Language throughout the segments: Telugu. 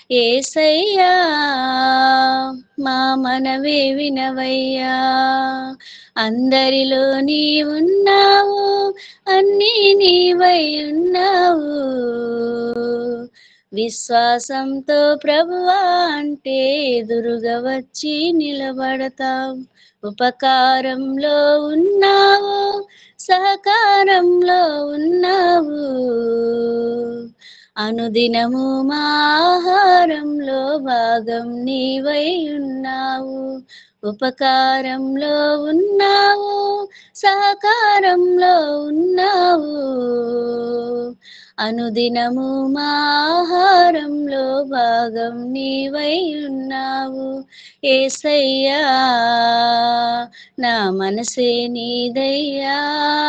ఏసయ్యా మా మనవే వినవయ్యా అందరిలో నీ ఉన్నావు అన్నీ నీవై ఉన్నావు విశ్వాసంతో ప్రభువా అంటే ఎదురుగా వచ్చి నిలబడతావు ఉపకారంలో ఉన్నావు సహకారంలో ఉన్నావు అనుదినము మా ఆహారంలో భాగం నీవై ఉన్నావు ఉపకారంలో ఉన్నావు సహకారంలో ఉన్నావు అనుదినము మా ఆహారంలో భాగం నీవై ఉన్నావు ఏసయ్యా నా మనసే నీదయ్యా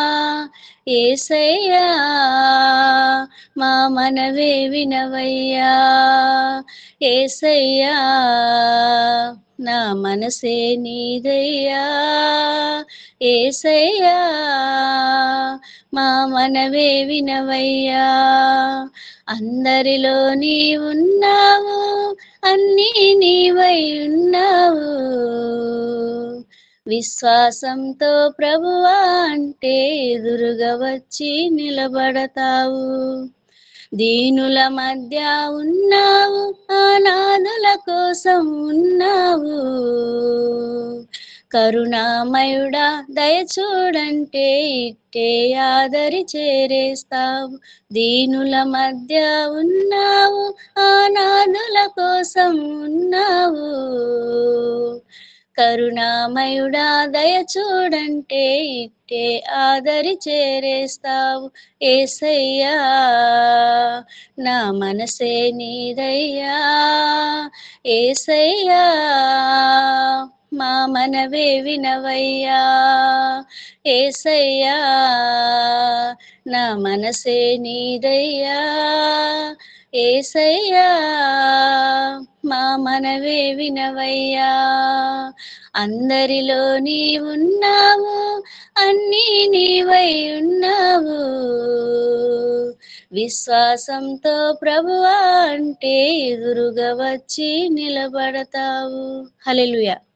ఏసయ్యా మా మనవే వినవయ్యా ఏసయ్యా నా మనసే నీదయ్యా ఏసయ్యా మా మనవే వినవయ్యా అందరిలో నీ ఉన్నావు అన్నీ నీవై ఉన్నావు విశ్వాసంతో ప్రభువా అంటే ఎదురుగా వచ్చి నిలబడతావు దీనుల మధ్య ఉన్నావు అనాథుల కోసం ఉన్నావు కరుణామయుడా దయ చూడంటే ఇట్టే ఆదరి చేరేస్తావు దీనుల మధ్య ఉన్నావు అనాథుల కోసం ఉన్నావు కరుణామయుడా దయ చూడంటే ఇట్టే ఆదరి చేరేస్తావు ఏసయ్యా నా మనసే నీదయ్యా ఏసయ్యా మా మనవే వినవయ్యా ఏసయ్యా నా మనసే నీదయ్యా ఏసయ్యా మా మనవే వినవయ్యా అందరిలో నీ ఉన్నావు అన్నీ నీవై ఉన్నావు విశ్వాసంతో ప్రభువా అంటే ఎదురుగా వచ్చి నిలబడతావు హల్లెలూయా